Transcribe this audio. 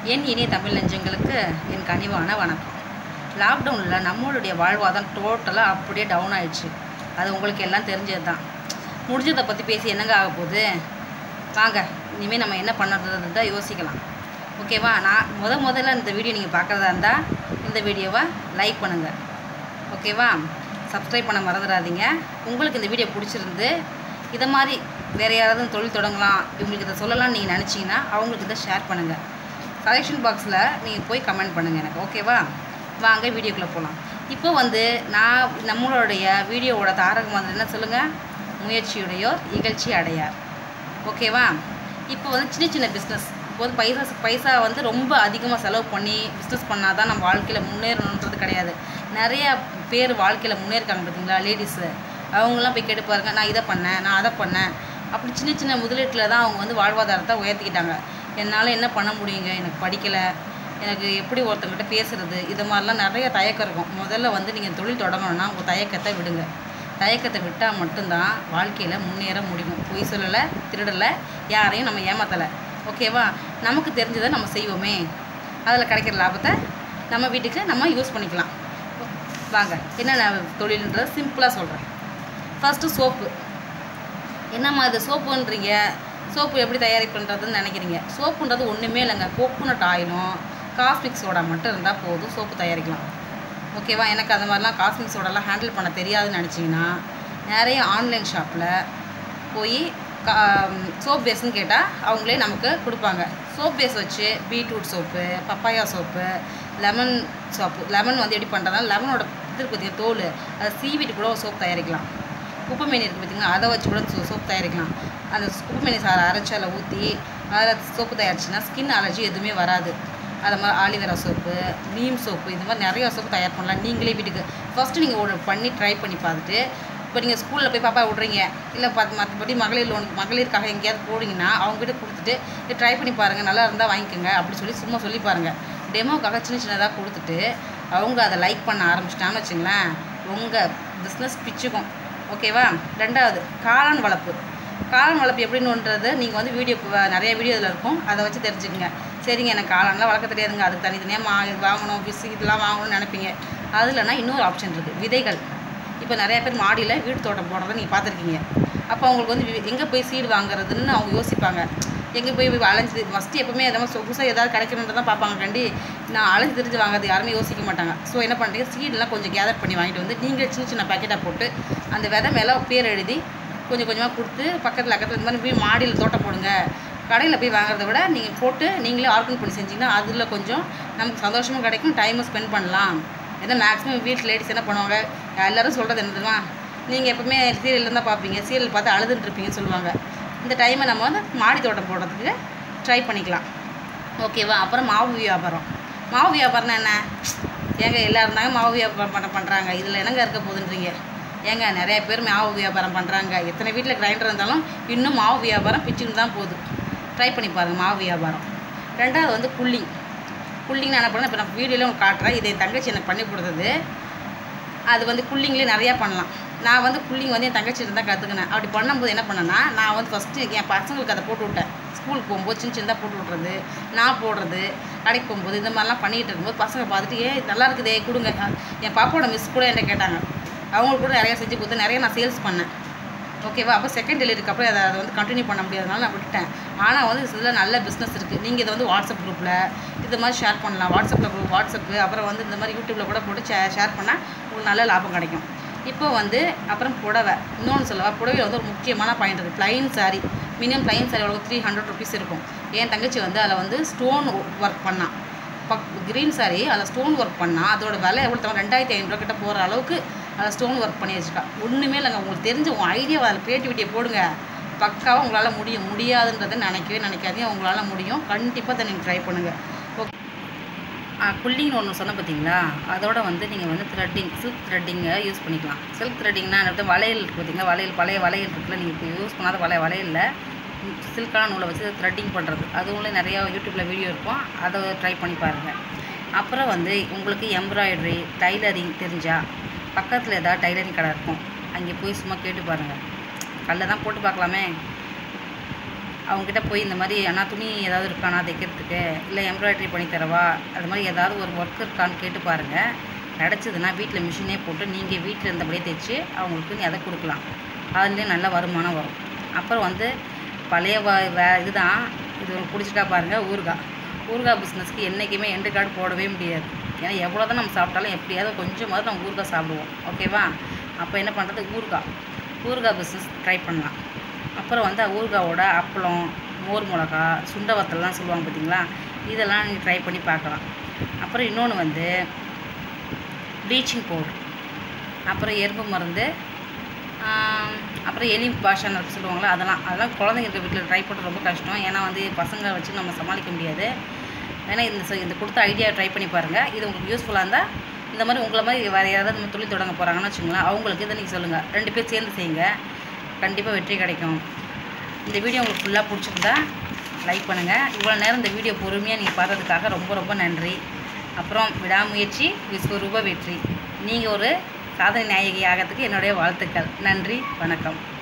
என் இனிய தமிழ் நெஞ்சங்களுக்கு என் கனிவான வணக்கம் லாக்டவுனில் நம்மளுடைய வாழ்வாதாரம் டோட்டலாக அப்படியே டவுன் ஆயிடுச்சு அது உங்களுக்கு எல்லாம் தெரிஞ்சது தான் முடிஞ்சதை பற்றி பேசி என்னங்க ஆக போகுது வாங்க இனிமேல் நம்ம என்ன பண்ணுறது தான் யோசிக்கலாம் ஓகேவா நான் முத முதல்ல இந்த வீடியோ நீங்கள் பார்க்குறதா இருந்தால் இந்த வீடியோவை லைக் பண்ணுங்கள் ஓகேவா சப்ஸ்கிரைப் பண்ண மறந்துடாதீங்க உங்களுக்கு இந்த வீடியோ பிடிச்சிருந்து இதை மாதிரி வேறு யாராவது தொழில் தொடங்கலாம் இவங்களுக்கு இதை சொல்லலாம்னு நீங்கள் நினச்சிங்கன்னா அவங்களுக்கு இதை ஷேர் பண்ணுங்கள் சஜஷன் பாக்ஸில் நீங்கள் போய் கமெண்ட் பண்ணுங்கள் எனக்கு ஓகேவா வாங்க வீடியோக்குள்ளே போகலாம் இப்போ வந்து நான் நம்மளுடைய வீடியோவோட தாரக மந்திரம் என்ன சொல்லுங்கள் முயற்சியுடையோர் இகழ்ச்சி அடையார் ஓகேவா இப்போ வந்து சின்ன சின்ன பிஸ்னஸ் இப்போ வந்து பைசா பைசா வந்து ரொம்ப அதிகமாக செலவு பண்ணி பிஸ்னஸ் பண்ணால் தான் நம்ம வாழ்க்கையில் முன்னேறணுன்றது கிடையாது நிறைய பேர் வாழ்க்கையில் முன்னேறிருக்காங்க பார்த்தீங்களா லேடிஸு அவங்களாம் போய் கேட்டு பாருங்க நான் இதை பண்ணேன் நான் அதை பண்ணேன் அப்படி சின்ன சின்ன முதலீட்டில் தான் அவங்க வந்து வாழ்வாதாரத்தை உயர்த்திக்கிட்டாங்க என்னால் என்ன பண்ண முடியுங்க எனக்கு படிக்கலை எனக்கு எப்படி ஒருத்தங்கிட்ட பேசுறது இது மாதிரிலாம் நிறைய தயக்கம் இருக்கும் முதல்ல வந்து நீங்கள் தொழில் தொடங்கணும்னா உங்கள் தயக்கத்தை விடுங்க தயக்கத்தை விட்டால் மட்டும்தான் வாழ்க்கையில் முன்னேற முடியும் பொய் சொல்லலை திருடலை யாரையும் நம்ம ஏமாத்தலை ஓகேவா நமக்கு தெரிஞ்சதை நம்ம செய்வோமே அதில் கிடைக்கிற லாபத்தை நம்ம வீட்டுக்கு நம்ம யூஸ் பண்ணிக்கலாம் வாங்க என்னென்ன தொழில்ன்றதை சிம்பிளாக சொல்கிறேன் ஃபஸ்ட்டு சோப்பு என்னம்மா இது சோப்புன்றீங்க சோப்பு எப்படி தயாரிப்புன்றதுன்னு நினைக்கிறீங்க சோப்புன்றது ஒன்றுமே இல்லைங்க கோகோனட் ஆயிலும் காஸ்மிக் சோடா மட்டும் இருந்தால் போதும் சோப்பு தயாரிக்கலாம் ஓகேவா எனக்கு அந்த மாதிரிலாம் காஸ்மிக் சோடாலாம் ஹேண்டில் பண்ண தெரியாதுன்னு நினச்சிங்கன்னா நிறைய ஆன்லைன் ஷாப்பில் போய் கா சோப் பேஸ்ன்னு கேட்டால் அவங்களே நமக்கு கொடுப்பாங்க சோப் பேஸ் வச்சு beetroot soap papaya soap lemon soap lemon வந்து எப்படி பண்ணுறதுனா லெமனோட இது இருக்கு பார்த்தீங்க தோல் அதை சீவிட்டு கூட ஒரு சோப் தயாரிக்கலாம் குப்பை மீன் இருக்குது பார்த்தீங்கன்னா அதை வச்சு கூட சோ சோப் தயாரிக்கலாம் அந்த குப்பை மீன் சாரை அரைச்சி அதில் ஊற்றி அதில் சோப்பு தயாரிச்சுன்னா ஸ்கின் அலர்ஜி எதுவுமே வராது அது மாதிரி ஆலிவேரா சோப்பு நீம் சோப்பு இது மாதிரி நிறையா சோப்பு தயார் பண்ணலாம் நீங்களே வீட்டுக்கு ஃபஸ்ட்டு நீங்கள் ஒரு பண்ணி ட்ரை பண்ணி பார்த்துட்டு இப்போ நீங்கள் ஸ்கூலில் போய் பாப்பா விட்றீங்க இல்லை பார்த்து மற்றபடி மகளிர் லோன் மகளிருக்காக எங்கேயாவது போனீங்கன்னா அவங்ககிட்ட கொடுத்துட்டு இது ட்ரை பண்ணி பாருங்கள் நல்லா இருந்தால் வாங்கிக்கோங்க அப்படி சொல்லி சும்மா சொல்லி பாருங்கள் டெமோக்காக சின்ன சின்னதாக கொடுத்துட்டு அவங்க அதை லைக் பண்ண ஆரம்பிச்சிட்டான்னு வச்சுங்களேன் உங்கள் பிஸ்னஸ் பிச்சுக்கும் ஓகேவா ரெண்டாவது காளான் வளர்ப்பு காளான் வளர்ப்பு எப்படின்னுன்றது நீங்கள் வந்து வீடியோ நிறைய வீடியோ இதில் இருக்கும் அதை வச்சு தெரிஞ்சுக்கங்க சரிங்க எனக்கு காளான்லாம் வளர்க்க தெரியாதுங்க அதுக்கு தனித்தனியாக மா வாங்கணும் ஃபிஷ் இதெல்லாம் வாங்கணும்னு நினைப்பீங்க அது இல்லைன்னா இன்னொரு ஆப்ஷன் இருக்குது விதைகள் இப்போ நிறைய பேர் மாடியில் வீட்டு தோட்டம் போடுறதை நீங்கள் பார்த்துருக்கீங்க அப்போ அவங்களுக்கு வந்து எங்கே போய் சீடு வாங்குறதுன்னு அவங்க யோசிப்பாங்க எங்கே போய் அலைஞ்சு ஃபஸ்ட்டு எப்பவுமே எதாவது சொகுசாக ஏதாவது கிடைக்கணுன்றது தான் பார்ப்பாங்க கண்டி நான் அலைஞ்சு தெரிஞ்சு வாங்குறது யாருமே யோசிக்க மாட்டாங்க ஸோ என்ன பண்ணுறீங்க சீடெலாம் கொஞ்சம் கேதர் பண்ணி வாங்கிட்டு வந்து நீங்கள் சின்ன சின்ன பேக்கெட்டாக போட்டு அந்த விதை மேலே பேர் எழுதி கொஞ்சம் கொஞ்சமாக கொடுத்து பக்கத்தில் பக்கத்தில் இந்த மாதிரி போய் மாடியில் தோட்டம் போடுங்க கடையில் போய் வாங்குறத விட நீங்கள் போட்டு நீங்களே ஆர்கன் பண்ணி செஞ்சிங்கன்னா அதில் கொஞ்சம் நமக்கு சந்தோஷமும் கிடைக்கும் டைமும் ஸ்பெண்ட் பண்ணலாம் ஏன்னா மேக்ஸிமம் வீட்டில் லேடிஸ் என்ன பண்ணுவாங்க எல்லோரும் சொல்கிறது என்ன தெரியுமா நீங்கள் எப்போவுமே சீரியல் தான் பார்ப்பீங்க சீரியல் பார்த்து அழுதுட்டு இருப்பீங்கன்னு சொல்லுவாங்க இந்த டைமை நம்ம வந்து மாடி தோட்டம் போடுறதுக்கு ட்ரை பண்ணிக்கலாம் ஓகேவா அப்புறம் மாவு வியாபாரம் மாவு வியாபாரம்னா என்ன ஏங்க எல்லோரும் தாங்க மாவு வியாபாரம் பண்ண பண்ணுறாங்க இதில் என்னங்க இருக்க போகுதுன்றீங்க ஏங்க நிறைய பேர் மாவு வியாபாரம் பண்ணுறாங்க எத்தனை வீட்டில் கிரைண்டர் இருந்தாலும் இன்னும் மாவு வியாபாரம் பிச்சுன்னு தான் போகுது ட்ரை பண்ணி பாருங்கள் மாவு வியாபாரம் ரெண்டாவது வந்து புல்லிங் புல்லிங் நான் என்ன பண்ணேன் இப்போ நான் வீடியோவில் உங்களுக்கு காட்டுறேன் இதை என் தங்கச்சி எனக்கு பண்ணி கொடுத்தது அது வந்து புல்லிங்லேயே நிறையா பண்ணலாம் நான் வந்து புல்லிங் வந்து என் தங்கச்சி இருந்தால் கற்றுக்கினேன் அப்படி பண்ணும்போது என்ன பண்ணேன்னா நான் வந்து ஃபஸ்ட்டு என் பசங்களுக்கு அதை போட்டு விட்டேன் ஸ்கூலுக்கு போகும்போது சின்ன சின்னதாக போட்டு விட்றது நான் போடுறது கடைக்கு போகும்போது இந்த மாதிரிலாம் பண்ணிகிட்டு இருக்கும்போது பசங்க பார்த்துட்டு ஏ நல்லா இருக்குதே கொடுங்க என் பாப்பாவோட மிஸ் கூட என்கிட்ட கேட்டாங்க அவங்களுக்கு கூட நிறையா செஞ்சு கொடுத்து நிறைய நான் சேல்ஸ் பண்ணேன் ஓகேவா அப்போ செகண்ட் டெலிவரிக்கு அப்புறம் அதை அதை வந்து கண்டினியூ பண்ண முடியாதனால நான் விட்டுட்டேன் ஆனால் வந்து இதில் நல்ல பிஸ்னஸ் இருக்குது நீங்கள் இதை வந்து வாட்ஸ்அப் குரூப்பில் இது மாதிரி ஷேர் பண்ணலாம் வாட்ஸ்அப்பில் குரூப் வாட்ஸ்அப்பு அப்புறம் வந்து இந்த மாதிரி யூடியூப்பில் கூட போட்டு ஷே ஷேர் பண்ணால் உங்களுக்கு நல்ல லாபம் கிடைக்கும் இப்போ வந்து அப்புறம் புடவை இன்னொன்று சொல்லவா புடவையில் வந்து ஒரு முக்கியமான பாயிண்ட் இருக்குது plain sari minimum plain sari எவ்வளோ த்ரீ ஹண்ட்ரட் ருபீஸ் இருக்கும் என் தங்கச்சி வந்து அதில் வந்து ஸ்டோன் ஒர்க் பண்ணான் பக் க்ரீன் சாரீ அதில் ஸ்டோன் ஒர்க் பண்ணால் அதோட விலை எவ்வளோ தவிர ரெண்டாயிரத்தி ஐநூறுரூவா கிட்ட போகிற அளவுக்கு அதில் ஸ்டோன் ஒர்க் பண்ணி வச்சுருக்கா ஒன்றுமே இல்லைங்க உங்களுக்கு தெரிஞ்ச உங்கள் ஐடியா அதில் க்ரியேட்டிவிட்டியை போடுங்க பக்காவாக உங்களால் முடியும் முடியாதுன்றதை நினைக்கவே நினைக்காதீங்க உங்களால் முடியும் கண்டிப்பாக அதை நீங்கள் ட்ரை பண்ணுங்கள் ஓகே புல்லிங்னு ஒன்று சொன்ன பார்த்தீங்களா அதோட வந்து நீங்கள் வந்து த்ரெட்டிங் சில்க் த்ரெட்டிங்கை யூஸ் பண்ணிக்கலாம் சில்க் த்ரெட்டிங்னா என்ன வளையல் இருக்குது பார்த்தீங்களா வளையல் பழைய வளையல் இருக்குல்ல நீங்கள் இப்போ யூஸ் பண்ணாத பழைய வளையலில் சில்கான நூலை வச்சு த்ரெட்டிங் பண்ணுறது அதுவும் நிறையா யூடியூப்பில் வீடியோ இருக்கும் அதை ட்ரை பண்ணி பாருங்கள் அப்புறம் வந்து உங்களுக்கு எம்ப்ராய்டரி டைலரிங் தெரிஞ்சால் பக்கத்தில் ஏதாவது டைலரிங் கடை இருக்கும் அங்கே போய் சும்மா கேட்டு பாருங்கள் கல்ல தான் போட்டு பார்க்கலாமே அவங்ககிட்ட போய் இந்த மாதிரி அண்ணா துணி ஏதாவது இருக்கானா தைக்கிறதுக்கு இல்லை எம்ப்ராய்டரி பண்ணி தரவா அது மாதிரி ஏதாவது ஒரு ஒர்க் இருக்கான்னு கேட்டு பாருங்கள் கிடச்சிதுன்னா வீட்டில் மிஷினே போட்டு நீங்கள் வீட்டில் இருந்தபடியே தைச்சு அவங்களுக்கு நீ அதை கொடுக்கலாம் அதுலேயும் நல்ல வருமானம் வரும் அப்புறம் வந்து பழைய வ வே இதுதான் இது உங்களுக்கு பிடிச்சிட்டா பாருங்கள் ஊறுகாய் ஊறுகாய் பிஸ்னஸ்க்கு என்றைக்குமே எண்டு கார்டு போடவே முடியாது ஏன்னா எவ்வளோ தான் நம்ம சாப்பிட்டாலும் எப்படியாவது கொஞ்சமாவது நம்ம ஊறுகாய் சாப்பிடுவோம் ஓகேவா அப்போ என்ன பண்ணுறது ஊறுகாய் ஊறுகாய் பிஸ்னஸ் ட்ரை பண்ணலாம் அப்புறம் வந்து ஊறுகாவோட அப்பளம் மோர் மிளகா சுண்ட வத்தல்லாம் சொல்லுவாங்க பார்த்தீங்களா இதெல்லாம் நீங்கள் ட்ரை பண்ணி பார்க்கலாம் அப்புறம் இன்னொன்று வந்து ப்ளீச்சிங் பவுடர் அப்புறம் எறும்பு மருந்து ஆம், அப்புறம் எலி பாஷான்னு சொல்லுவாங்களா அதெல்லாம் அதெல்லாம் குழந்தைங்க இருக்க வீட்டில் ட்ரை பண்ணுறது ரொம்ப கஷ்டம் ஏன்னா வந்து பசங்களை வச்சு நம்ம சமாளிக்க முடியாது வேணால் இந்த சொ- இந்த கொடுத்த ஐடியா ட்ரை பண்ணி பாருங்கள் இது உங்களுக்கு யூஸ்ஃபுல்லாக இருந்தால் இந்த மாதிரி உங்களை மாதிரி வேறு யாராவது நம்ம தொழில் தொடங்க போகிறாங்கன்னு வச்சுங்களேன் அவங்களுக்கு இதை நீங்கள் சொல்லுங்கள் ரெண்டு பேர் சேர்ந்து செய்யுங்க கண்டிப்பாக வெற்றி கிடைக்கும் இந்த வீடியோ உங்களுக்கு ஃபுல்லாக பிடிச்சிருந்தா லைக் பண்ணுங்கள் இவ்வளோ நேரம் இந்த வீடியோ பொறுமையாக நீங்கள் பார்த்ததுக்காக ரொம்ப ரொம்ப நன்றி அப்புறம் விடாமுயற்சி விஸ்வரூப வெற்றி நீங்கள் ஒரு சாதனை நாயகி ஆகிறதுக்கு என்னுடைய வாழ்த்துக்கள் நன்றி வணக்கம்